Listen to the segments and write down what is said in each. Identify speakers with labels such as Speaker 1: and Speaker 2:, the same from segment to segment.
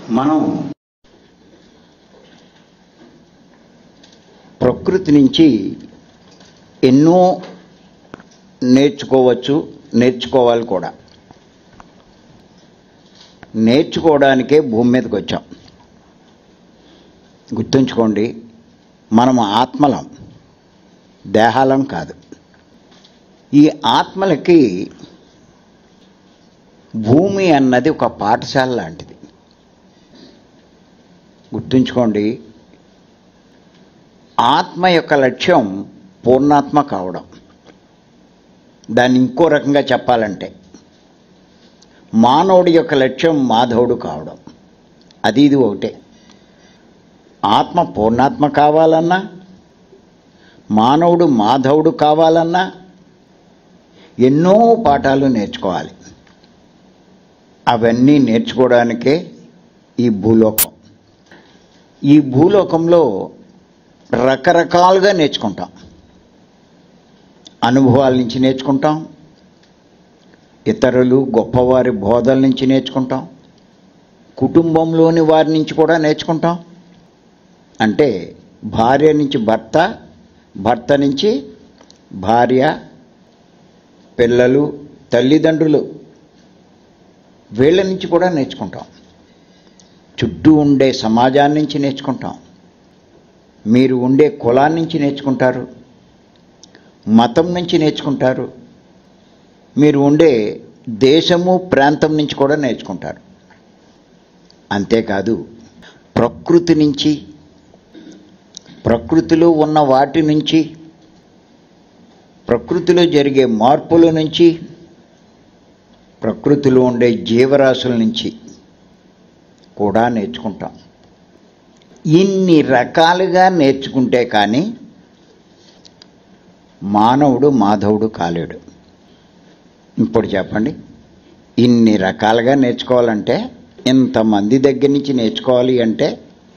Speaker 1: మనం ప్రకృతి నుంచి ఎన్నో నేర్చుకోవచ్చు నేర్చుకోవాలి కూడా నేర్చుకోవడానికే భూమి మీదకి వచ్చాం గుర్తుంచుకోండి మనం ఆత్మలం దేహాలం కాదు ఈ ఆత్మలకి భూమి అన్నది ఒక పాఠశాల లాంటిది గుర్తుంచుకోండి ఆత్మ యొక్క లక్ష్యం పూర్ణాత్మ కావడం దాన్ని ఇంకో రకంగా చెప్పాలంటే మానవుడి యొక్క లక్ష్యం మాధవుడు కావడం అది ఇది ఒకటే ఆత్మ పూర్ణాత్మ కావాలన్నా మానవుడు మాధవుడు కావాలన్నా ఎన్నో పాఠాలు నేర్చుకోవాలి అవన్నీ నేర్చుకోవడానికే ఈ భూలోకం ఈ భూలోకంలో రకరకాలుగా నేర్చుకుంటాం అనుభవాల నుంచి నేర్చుకుంటాం ఇతరులు గొప్పవారి బోధల నుంచి నేర్చుకుంటాం కుటుంబంలోని వారి నుంచి కూడా నేర్చుకుంటాం అంటే భార్య నుంచి భర్త భర్త నుంచి భార్య పిల్లలు తల్లిదండ్రులు వీళ్ళ నుంచి కూడా నేర్చుకుంటాం చుట్టూ ఉండే సమాజాన్ని నుంచి నేర్చుకుంటాం మీరు ఉండే కులాన్ని నుంచి నేర్చుకుంటారు మతం నుంచి నేర్చుకుంటారు మీరు ఉండే దేశము ప్రాంతం నుంచి కూడా నేర్చుకుంటారు అంతేకాదు ప్రకృతి నుంచి ప్రకృతిలో ఉన్న వాటి నుంచి ప్రకృతిలో జరిగే మార్పుల నుంచి ప్రకృతిలో ఉండే జీవరాశుల నుంచి కూడా నేర్చుకుంటాం ఇన్ని రకాలుగా నేర్చుకుంటే కానీ మానవుడు మాధవుడు కాలేడు ఇప్పుడు చెప్పండి ఇన్ని రకాలుగా నేర్చుకోవాలంటే ఇంతమంది దగ్గర నుంచి నేర్చుకోవాలి అంటే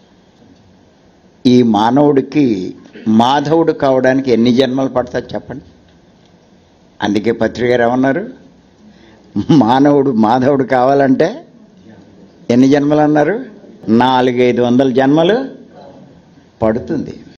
Speaker 1: ఈ మానవుడికి మాధవుడు కావడానికి ఎన్ని జన్మలు పడతాయి చెప్పండి అందుకే పత్రిక గారు ఏమన్నారు మానవుడు మాధవుడు కావాలంటే ఎన్ని జన్మలు అన్నారు నాలుగైదు వందల జన్మలు పడుతుంది